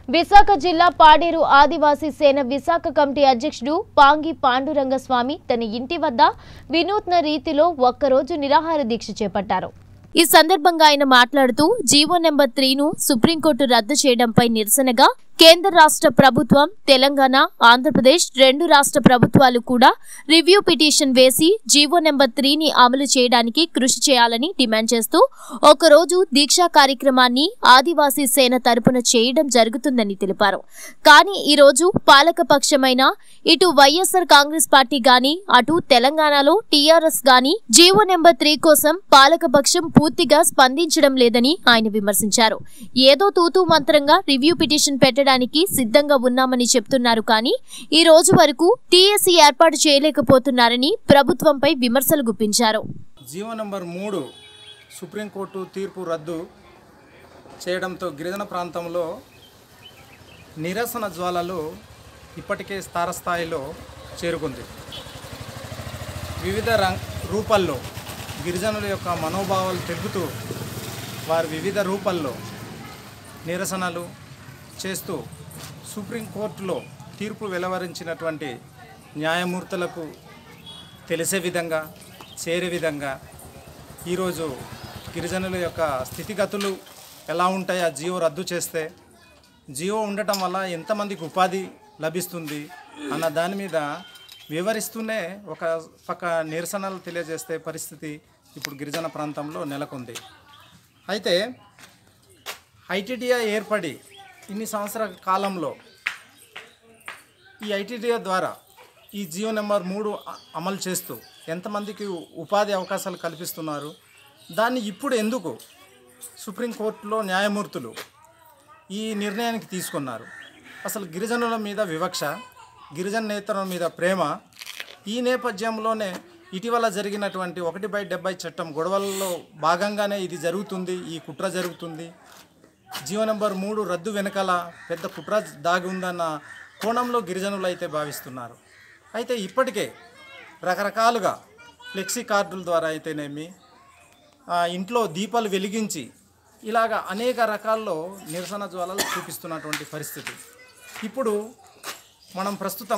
విశాఖ జిల్లా పాడేరు ఆదివాసీ సేన విశాఖ కమిటీ అధ్యక్షుడు పాంగి పాండురంగస్వామి తన ఇంటి వద్ద వినూత్న రీతిలో ఒక్కరోజు నిరాహార దీక్ష చేపట్టారు ఈ సందర్భంగా ఆయన మాట్లాడుతూ జీవో నెంబర్ త్రీను సుప్రీంకోర్టు రద్దు చేయడంపై నిరసనగా కేంద్ర రాష్ట్ర ప్రభుత్వం తెలంగాణ ఆంధ్రప్రదేశ్ రెండు రాష్ట్ర ప్రభుత్వాలు కూడా రివ్యూ పిటిషన్ వేసి జీవో నెంబర్ త్రీని అమలు చేయడానికి కృషి చేయాలని డిమాండ్ చేస్తూ ఒకరోజు దీక్షా కార్యక్రమాన్ని ఆదివాసీ సేన తరపున చేయడం జరుగుతుందని తెలిపారు కానీ ఈ రోజు పాలకపక్షమైన ఇటు వైఎస్ఆర్ కాంగ్రెస్ పార్టీ గాని అటు తెలంగాణలో టీఆర్ఎస్ గాని జీవో నెంబర్ త్రీ కోసం పాలకపక్షం పూర్తిగా స్పందించడం లేదని ఆయన విమర్శించారు ఏదో తూతూ మంత్రంగా రివ్యూ పిటిషన్ పెట్టడానికి సిద్ధంగా ఉన్నామని చెప్తున్నారు కానీ ఈ రోజు వరకు టీఎస్సీ ఏర్పాటు చేయలేకపోతున్నారని ప్రభుత్వంపై విమర్శలు గుప్పించారు జీవో నంబర్ మూడు సుప్రీంకోర్టు తీర్పు రద్దు చేయడంతో గిరిజన ప్రాంతంలో నిరసన జ్వాలలు ఇప్పటికే స్థారస్థాయిలో చేరుకుంది వివిధ రం రూపాల్లో గిరిజనుల యొక్క మనోభావాలు తెలుపుతూ వారి వివిధ రూపాల్లో నిరసనలు చేస్తూ సుప్రీంకోర్టులో తీర్పు వెలువరించినటువంటి న్యాయమూర్తులకు తెలిసే విధంగా చేరే విధంగా ఈరోజు గిరిజనుల యొక్క స్థితిగతులు ఎలా ఉంటాయి ఆ జియో రద్దు చేస్తే జియో ఉండటం వల్ల ఎంతమందికి ఉపాధి లభిస్తుంది అన్న దాని మీద వివరిస్తూనే ఒక పక్క నిరసనలు తెలియజేస్తే పరిస్థితి ఇప్పుడు గిరిజన ప్రాంతంలో నెలకొంది అయితే ఐటీడీఐ ఏర్పడి ఇన్ని సంవత్సరాల కాలంలో ఈ ఐటీడీఐ ద్వారా ఈ జియో నెంబర్ మూడు అ- అమలు చేస్తూ ఎంతమందికి ఉపాధి అవకాశాలు కల్పిస్తున్నారు దాన్ని ఇప్పుడు ఎందుకు సుప్రీంకోర్టులో న్యాయమూర్తులు ఈ నిర్ణయానికి తీసుకున్నారు అసలు గిరిజనుల మీద వివక్ష గిరిజన నేతల మీద ప్రేమ ఈ నేపథ్యంలోనే ఇటీవల జరిగినటువంటి ఒకటి బై డెబ్బై చట్టం గొడవలలో భాగంగానే ఇది జరుగుతుంది ఈ కుట్ర జరుగుతుంది జీవో నెంబర్ మూడు రద్దు వెనకాల పెద్ద కుట్ర దాగి ఉందన్న కోణంలో గిరిజనులు అయితే భావిస్తున్నారు అయితే ఇప్పటికే రకరకాలుగా ఫ్లెక్సీ కార్డుల ద్వారా అయితేనేమి ఆ, ఇంట్లో దీపాలు వెలిగించి ఇలాగ అనేక రకాల్లో నిరసన జ్వాలలు చూపిస్తున్నటువంటి పరిస్థితి ఇప్పుడు మనం ప్రస్తుతం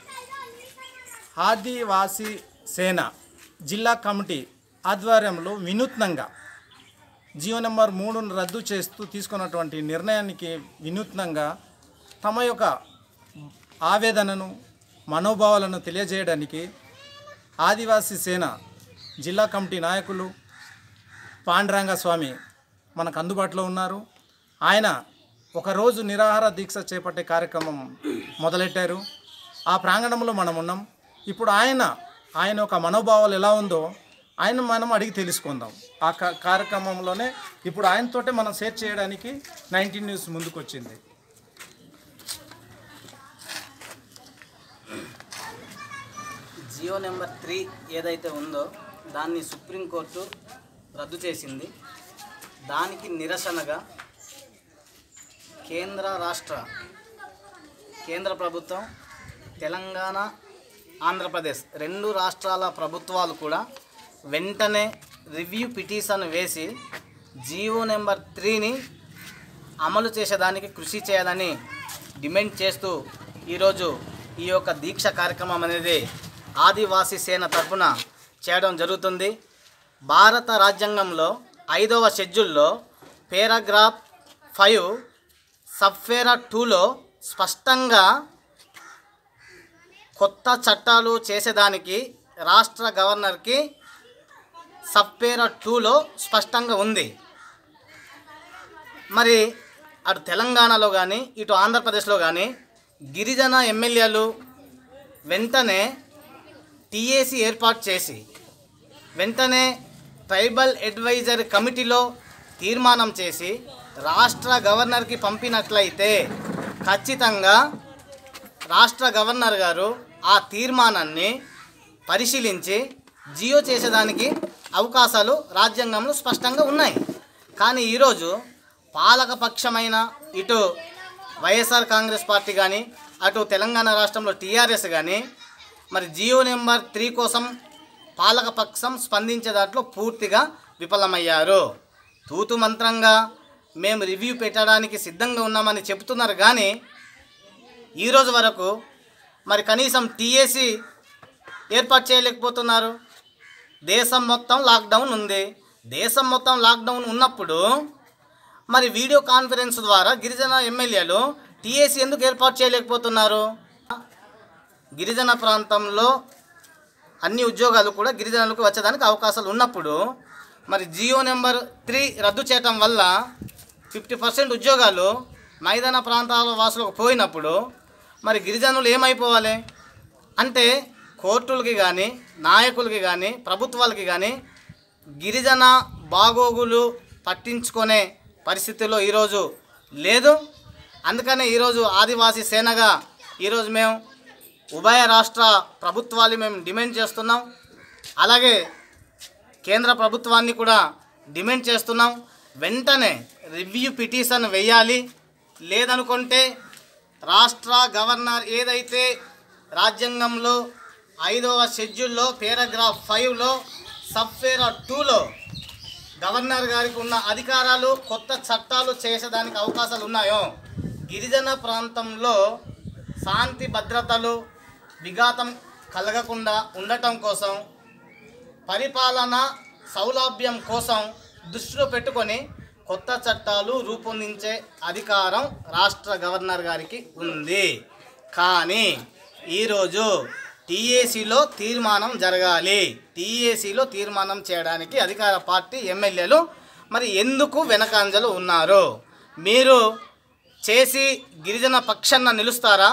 ఆదివాసీ సేన జిల్లా కమిటీ ఆధ్వర్యంలో వినూత్నంగా జియో నెంబర్ మూడును రద్దు చేస్తూ తీసుకున్నటువంటి నిర్ణయానికి వినూత్నంగా తమ యొక్క ఆవేదనను మనోభావాలను తెలియజేయడానికి ఆదివాసీ సేన జిల్లా కమిటీ నాయకులు పాండురంగ స్వామి మనకు అందుబాటులో ఉన్నారు ఆయన ఒకరోజు నిరాహార దీక్ష చేపట్టే కార్యక్రమం మొదలెట్టారు ఆ ప్రాంగణంలో మనం ఉన్నాం ఇప్పుడు ఆయన ఆయన ఒక మనోభావాలు ఎలా ఉందో ఆయన మనం అడిగి తెలుసుకుందాం ఆ కా- కార్యక్రమంలోనే ఇప్పుడు ఆయనతోటే మనం షేర్ చేయడానికి నైన్టీన్ న్యూస్ ముందుకు వచ్చింది జియో నెంబర్ త్రీ ఏదైతే ఉందో దాన్ని సుప్రీంకోర్టు రద్దు చేసింది దానికి నిరసనగా కేంద్ర రాష్ట్ర కేంద్ర ప్రభుత్వం తెలంగాణ ఆంధ్రప్రదేశ్ రెండు రాష్ట్రాల ప్రభుత్వాలు కూడా వెంటనే రివ్యూ పిటిషన్ వేసి జియో నెంబర్ త్రీని అమలు చేసేదానికి కృషి చేయాలని డిమాండ్ చేస్తూ ఈరోజు ఈ యొక్క దీక్ష కార్యక్రమం అనేది ఆదివాసీ సేన తరపున చేయడం జరుగుతుంది భారత రాజ్యాంగంలో ఐదవ షెడ్యూల్లో పేరాగ్రాఫ్ ఫైవ్ సబ్ఫేరా టూలో స్పష్టంగా కొత్త చట్టాలు చేసేదానికి రాష్ట్ర గవర్నర్కి సబ్పేరా టూలో స్పష్టంగా ఉంది మరి అటు తెలంగాణలో కానీ ఇటు ఆంధ్రప్రదేశ్లో కానీ గిరిజన ఎమ్మెల్యేలు వెంటనే టీఏసీ ఏర్పాటు చేసి వెంటనే ట్రైబల్ అడ్వైజర్ కమిటీలో తీర్మానం చేసి రాష్ట్ర గవర్నర్కి పంపినట్లయితే ఖచ్చితంగా రాష్ట్ర గవర్నర్ గారు ఆ తీర్మానాన్ని పరిశీలించి జియో చేసేదానికి అవకాశాలు రాజ్యాంగంలో స్పష్టంగా ఉన్నాయి కానీ ఈరోజు పాలకపక్షమైన ఇటు వైఎస్ఆర్ కాంగ్రెస్ పార్టీ కానీ అటు తెలంగాణ రాష్ట్రంలో టీఆర్ఎస్ కానీ మరి జియో నెంబర్ త్రీ కోసం పాలకపక్షం స్పందించే దాంట్లో పూర్తిగా విఫలమయ్యారు తూతు మంత్రంగా మేము రివ్యూ పెట్టడానికి సిద్ధంగా ఉన్నామని చెప్తున్నారు కానీ ఈరోజు వరకు మరి కనీసం టీఏసీ ఏర్పాటు చేయలేకపోతున్నారు దేశం మొత్తం లాక్డౌన్ ఉంది దేశం మొత్తం లాక్డౌన్ ఉన్నప్పుడు మరి వీడియో కాన్ఫరెన్స్ ద్వారా గిరిజన ఎమ్మెల్యేలు టీఏసీ ఎందుకు ఏర్పాటు చేయలేకపోతున్నారు గిరిజన ప్రాంతంలో అన్ని ఉద్యోగాలు కూడా గిరిజనులకు వచ్చేదానికి అవకాశాలు ఉన్నప్పుడు మరి జియో నెంబర్ త్రీ రద్దు చేయటం వల్ల ఫిఫ్టీ పర్సెంట్ ఉద్యోగాలు మైదాన ప్రాంతాల వాసులకు పోయినప్పుడు మరి గిరిజనులు ఏమైపోవాలి అంటే కోర్టులకి కానీ నాయకులకి కానీ ప్రభుత్వాలకి కానీ గిరిజన బాగోగులు పట్టించుకునే పరిస్థితిలో ఈరోజు లేదు అందుకనే ఈరోజు ఆదివాసీ సేనగా ఈరోజు మేము ఉభయ రాష్ట్ర ప్రభుత్వాలు మేము డిమాండ్ చేస్తున్నాం అలాగే కేంద్ర ప్రభుత్వాన్ని కూడా డిమాండ్ చేస్తున్నాం వెంటనే రివ్యూ పిటిషన్ వేయాలి లేదనుకుంటే రాష్ట్ర గవర్నర్ ఏదైతే రాజ్యాంగంలో ఐదవ షెడ్యూల్లో పేరాగ్రాఫ్ ఫైవ్లో సబ్ఫేరా టూలో గవర్నర్ గారికి ఉన్న అధికారాలు కొత్త చట్టాలు చేసేదానికి అవకాశాలు ఉన్నాయో గిరిజన ప్రాంతంలో శాంతి భద్రతలు విఘాతం కలగకుండా ఉండటం కోసం పరిపాలన సౌలభ్యం కోసం దృష్టిలో పెట్టుకొని కొత్త చట్టాలు రూపొందించే అధికారం రాష్ట్ర గవర్నర్ గారికి ఉంది కానీ ఈరోజు టీఏసీలో తీర్మానం జరగాలి టీఏసీలో తీర్మానం చేయడానికి అధికార పార్టీ ఎమ్మెల్యేలు మరి ఎందుకు వెనకంజలు ఉన్నారు మీరు చేసి గిరిజన పక్షాన నిలుస్తారా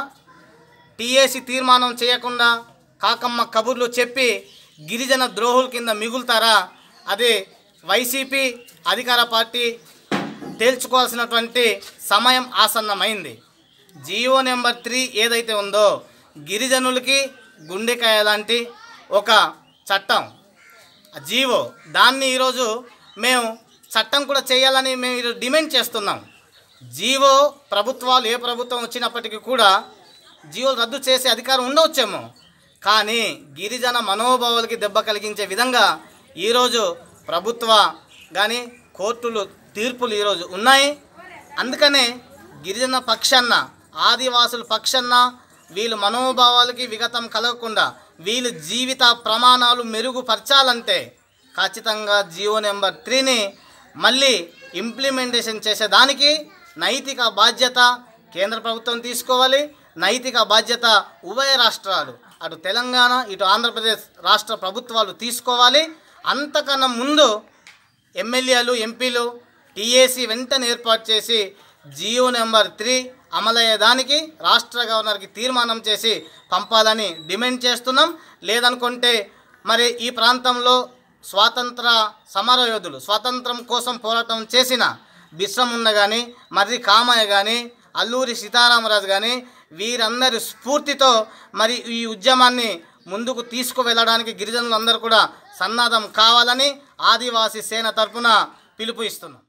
టీఏసీ తీర్మానం చేయకుండా కాకమ్మ కబుర్లు చెప్పి గిరిజన ద్రోహుల కింద మిగులుతారా అదే వైసీపీ అధికార పార్టీ తేల్చుకోవాల్సినటువంటి సమయం ఆసన్నమైంది జియో నెంబర్ త్రీ ఏదైతే ఉందో గిరిజనులకి గుండెకాయ లాంటి ఒక చట్టం ఆ జీవో దాన్ని ఈరోజు మేము చట్టం కూడా చేయాలని మేము ఈరోజు డిమాండ్ చేస్తున్నాం జీవో ప్రభుత్వాలు ఏ ప్రభుత్వం వచ్చినప్పటికీ కూడా జీవోలు రద్దు చేసే అధికారం ఉండవచ్చేమో కానీ గిరిజన మనోభావాలకి దెబ్బ కలిగించే విధంగా ఈరోజు ప్రభుత్వ కానీ కోర్టులు తీర్పులు ఈరోజు ఉన్నాయి అందుకనే గిరిజన పక్షాన ఆదివాసుల పక్షాన వీళ్ళ మనోభావాలకి విగతం కలగకుండా వీళ్ళ జీవిత ప్రమాణాలు మెరుగుపరచాలంటే ఖచ్చితంగా జియో నెంబర్ త్రీని మళ్ళీ ఇంప్లిమెంటేషన్ చేసేదానికి నైతిక బాధ్యత కేంద్ర ప్రభుత్వం తీసుకోవాలి నైతిక బాధ్యత ఉభయ రాష్ట్రాలు అటు తెలంగాణ ఇటు ఆంధ్రప్రదేశ్ రాష్ట్ర ప్రభుత్వాలు తీసుకోవాలి అంతకన్నా ముందు ఎమ్మెల్యేలు ఎంపీలు టీఏసీ వెంటనే ఏర్పాటు చేసి జియో నెంబర్ త్రీ అమలయ్యేదానికి రాష్ట్ర గవర్నర్కి తీర్మానం చేసి పంపాలని డిమాండ్ చేస్తున్నాం లేదనుకుంటే మరి ఈ ప్రాంతంలో స్వాతంత్ర సమరయోధులు స్వాతంత్రం కోసం పోరాటం చేసిన బిశ్రమున్న కానీ మర్రి కామయ్య కానీ అల్లూరి సీతారామరాజు కానీ వీరందరి స్ఫూర్తితో మరి ఈ ఉద్యమాన్ని ముందుకు తీసుకువెళ్ళడానికి గిరిజనులందరూ కూడా సన్నద్ధం కావాలని ఆదివాసీ సేన తరపున పిలుపు ఇస్తున్నాం